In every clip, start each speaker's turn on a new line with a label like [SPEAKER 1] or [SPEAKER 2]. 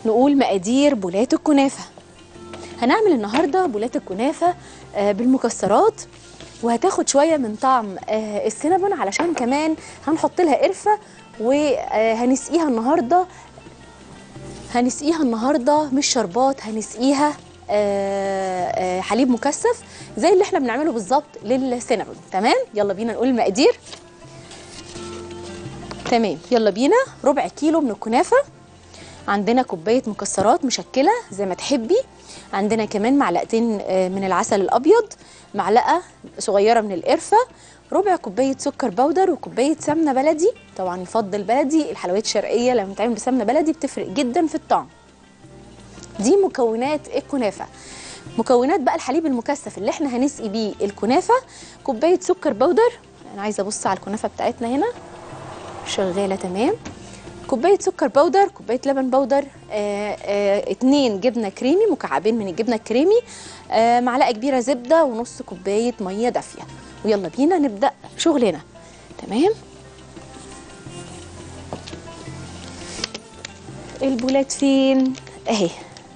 [SPEAKER 1] نقول مقادير بولات الكنافه هنعمل النهارده بولات الكنافه آه، بالمكسرات وهتاخد شويه من طعم آه، السينابون علشان كمان هنحط لها قرفه وهنسقيها النهارده هنسقيها النهارده مش شربات هنسقيها آه، آه، حليب مكثف زي اللي احنا بنعمله بالظبط للسينابون تمام يلا بينا نقول المقادير تمام يلا بينا ربع كيلو من الكنافه عندنا كوبايه مكسرات مشكله زي ما تحبي عندنا كمان معلقتين آه، من العسل الابيض معلقه صغيره من القرفه ربع كوبايه سكر بودر وكوبايه سمنه بلدي طبعا يفضل بلدي الحلويات الشرقيه لما بتتعمل بسمنه بلدي بتفرق جدا في الطعم دي مكونات الكنافه مكونات بقى الحليب المكثف اللي احنا هنسقي بيه الكنافه كوبايه سكر بودر انا عايزه ابص على الكنافه بتاعتنا هنا شغاله تمام كوبايه سكر بودر كوبايه لبن بودر آه آه اتنين جبنه كريمي مكعبين من الجبنه الكريمي آه معلقه كبيره زبده ونص كوبايه ميه دافيه ويلا بينا نبدا شغلنا تمام البولات فين اهي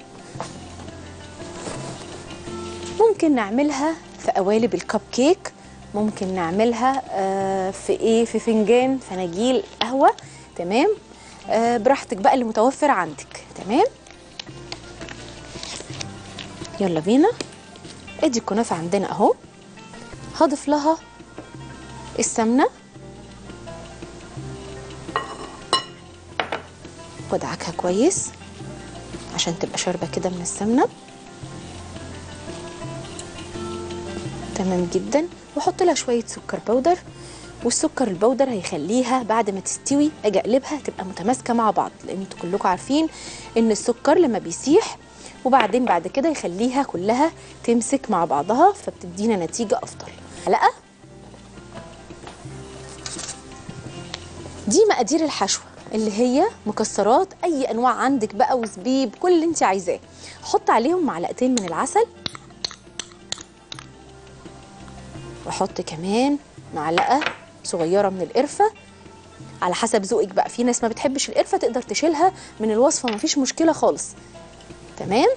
[SPEAKER 1] ممكن نعملها في قوالب الكب كيك ممكن نعملها آه، في ايه في فنجان فناجيل قهوه تمام آه، براحتك بقى اللي متوفر عندك تمام يلا بينا ادي الكنافه عندنا اهو هضيف لها السمنه وادعكها كويس عشان تبقى شاربه كده من السمنه تمام جدا واحط لها شويه سكر بودر والسكر البودر هيخليها بعد ما تستوي اجي اقلبها تبقى متماسكه مع بعض لان انتوا كلكم عارفين ان السكر لما بيسيح وبعدين بعد كده يخليها كلها تمسك مع بعضها فبتدينا نتيجه افضل معلقه دي مقادير الحشوه اللي هي مكسرات اي انواع عندك بقى وزبيب كل اللي انت عايزاه حط عليهم معلقتين من العسل واحط كمان معلقه صغيره من القرفه على حسب ذوقك بقى في ناس ما بتحبش القرفه تقدر تشيلها من الوصفه مفيش مشكله خالص تمام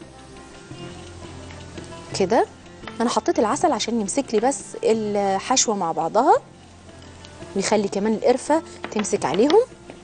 [SPEAKER 1] كده انا حطيت العسل عشان يمسك لي بس الحشوه مع بعضها ويخلي كمان القرفه تمسك عليهم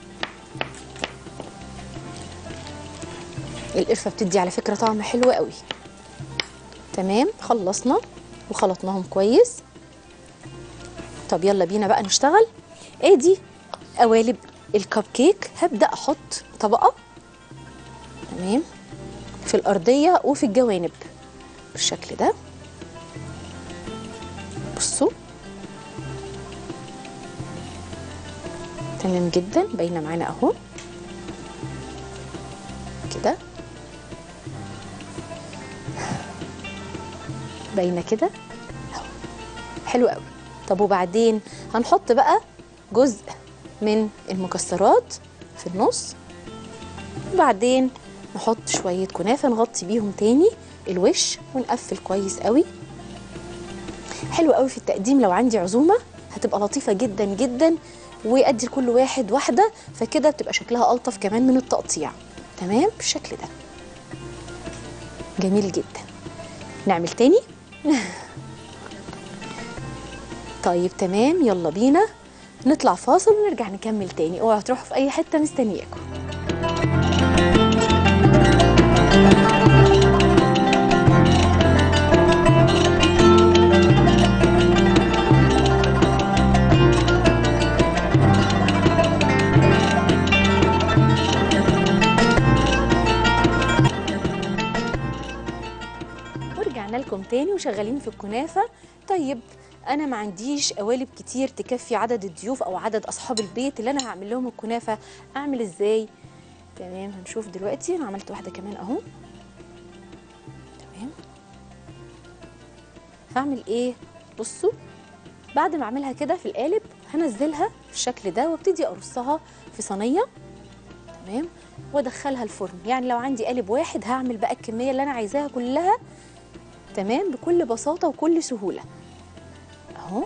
[SPEAKER 1] القرفه بتدي على فكره طعم حلو قوي تمام خلصنا وخلطناهم كويس طب يلا بينا بقى نشتغل ادي قوالب الكب كيك هبدا احط طبقه تمام في الارضيه وفي الجوانب بالشكل ده بصوا تمام جدا باينه معانا اهو كده باينه كده اهو حلو قوي طب وبعدين هنحط بقى جزء من المكسرات في النص وبعدين نحط شويه كنافه نغطي بيهم تاني الوش ونقفل كويس قوي حلو قوي في التقديم لو عندي عزومه هتبقى لطيفه جدا جدا وادي لكل واحد واحده فكده بتبقى شكلها الطف كمان من التقطيع تمام بالشكل ده جميل جدا نعمل تاني طيب تمام يلا بينا نطلع فاصل ونرجع نكمل تاني اوعوا تروحوا في اي حته مستنياكم ورجعنا لكم تاني وشغالين في الكنافه طيب انا ما عنديش قوالب كتير تكفي عدد الضيوف او عدد اصحاب البيت اللي انا هعمل لهم الكنافه اعمل ازاي تمام هنشوف دلوقتي انا عملت واحده كمان اهو تمام هعمل ايه بصوا بعد ما اعملها كده في القالب هنزلها في الشكل ده وابتدي ارصها في صينيه تمام وادخلها الفرن يعني لو عندي قالب واحد هعمل بقى الكميه اللي انا عايزاها كلها تمام بكل بساطه وكل سهوله اهو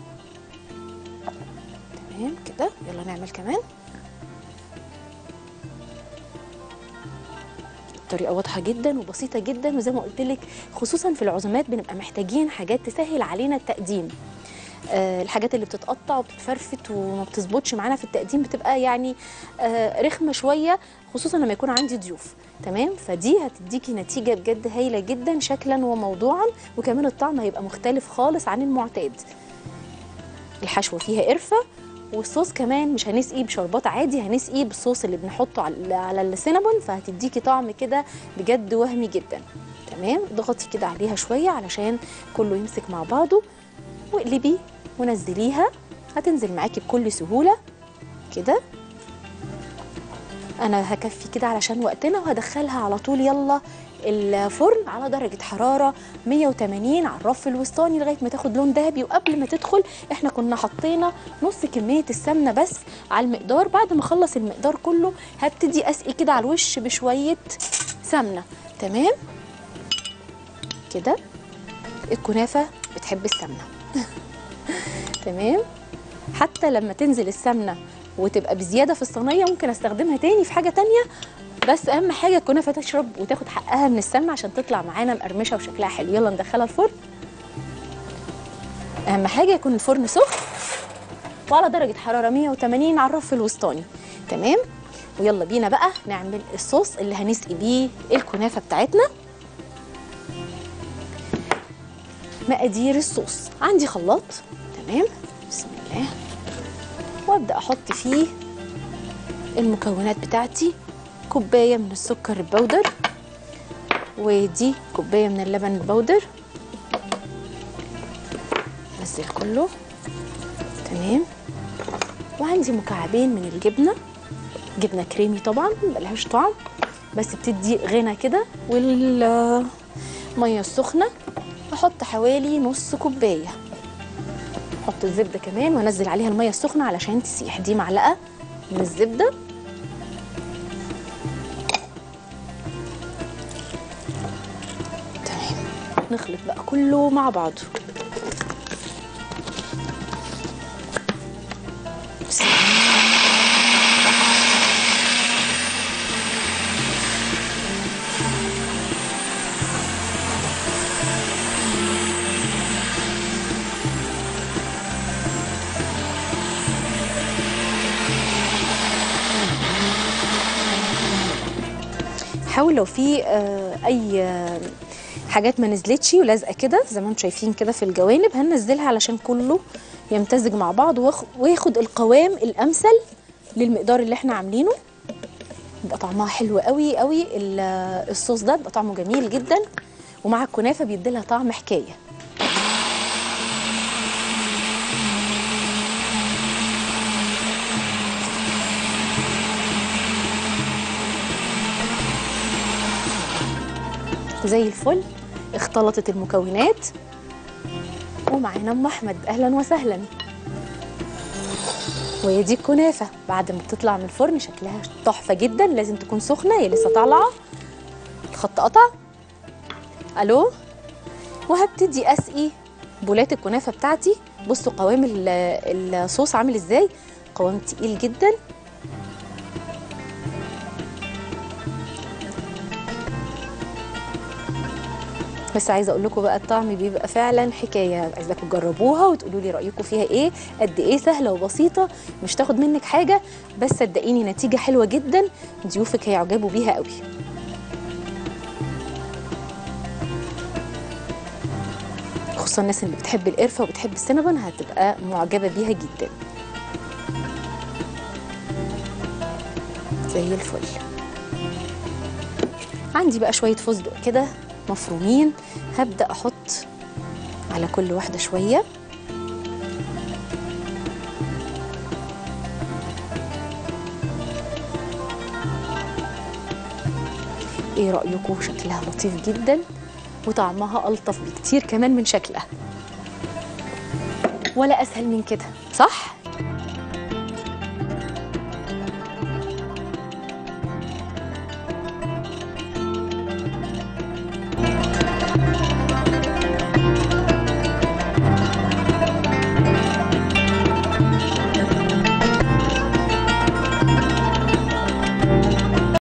[SPEAKER 1] تمام كده يلا نعمل كمان طريقه واضحه جدا وبسيطه جدا وزي ما قلت لك خصوصا في العزومات بنبقى محتاجين حاجات تسهل علينا التقديم آه، الحاجات اللي بتتقطع وبتتفرفت وما بتظبطش معانا في التقديم بتبقى يعني آه، رخمه شويه خصوصا لما يكون عندي ضيوف تمام فدي هتديكي نتيجه بجد هايله جدا شكلا وموضوعا وكمان الطعم هيبقى مختلف خالص عن المعتاد الحشوه فيها قرفه والصوص كمان مش هنسقيه بشربات عادي هنسقيه بالصوص اللي بنحطه على على السينابون فهتديكي طعم كده بجد وهمي جدا تمام اضغطي كده عليها شويه علشان كله يمسك مع بعضه واقلبي ونزليها هتنزل معاكي بكل سهوله كده انا هكفي كده علشان وقتنا وهدخلها على طول يلا الفرن على درجة حرارة 180 على الرف الوسطاني لغاية ما تاخد لون ذهبي وقبل ما تدخل احنا كنا حطينا نص كمية السمنة بس على المقدار بعد ما اخلص المقدار كله هبتدي اسقي كده على الوش بشوية سمنة تمام كده الكنافة بتحب السمنة تمام حتى لما تنزل السمنة وتبقى بزيادة في الصينية ممكن استخدمها تاني في حاجة تانية بس اهم حاجه الكنافه تشرب وتاخد حقها من السمنه عشان تطلع معانا مقرمشه وشكلها حلو يلا ندخلها الفرن اهم حاجه يكون الفرن سخن وعلى درجه حراره 180 على الرف الوسطاني تمام ويلا بينا بقى نعمل الصوص اللي هنسقي بيه الكنافه بتاعتنا مقادير الصوص عندي خلاط تمام بسم الله وابدا احط فيه المكونات بتاعتي كوباية من السكر البودر ودي كوباية من اللبن البودر نزل كله تمام وعندي مكعبين من الجبنة جبنة كريمي طبعا ملهاش طعم بس بتدي غنى كده والمية السخنة احط حوالي نص كوباية احط الزبدة كمان وانزل عليها المية السخنة علشان تسيح دي معلقة من الزبدة نخلط بقى كله مع بعضه بسم الله. حاول لو في آه، اي آه، حاجات ما نزلتش ولازقه كده زي ما انتم شايفين كده في الجوانب هننزلها علشان كله يمتزج مع بعض وياخ- وياخد القوام الامثل للمقدار اللي احنا عاملينه يبقى طعمها حلو قوي قوي ال- الصوص ده بيبقى طعمه جميل جدا ومع الكنافه بيدي لها طعم حكايه زي الفل اختلطت المكونات ومعانا ام احمد اهلا وسهلا وهي دي الكنافه بعد ما بتطلع من الفرن شكلها تحفه جدا لازم تكون سخنه هي لسه طالعه الخط قطع الو وهبتدي اسقي بولات الكنافه بتاعتي بصوا قوام ال- الصوص عامل ازاي قوام تقيل جدا بس عايزه اقول لكم بقى الطعم بيبقى فعلا حكايه عايزاكم تجربوها وتقولوا لي رايكم فيها ايه قد ايه سهله وبسيطه مش تاخد منك حاجه بس صدقيني نتيجه حلوه جدا ضيوفك هيعجبوا بيها قوي خصوصا الناس اللي بتحب القرفه وبتحب السينابون هتبقى معجبه بيها جدا زي الفل عندي بقى شويه فستق كده مفرومين هبدا احط على كل واحده شويه ايه رايكم شكلها لطيف جدا وطعمها الطف بكتير كمان من شكلها ولا اسهل من كده صح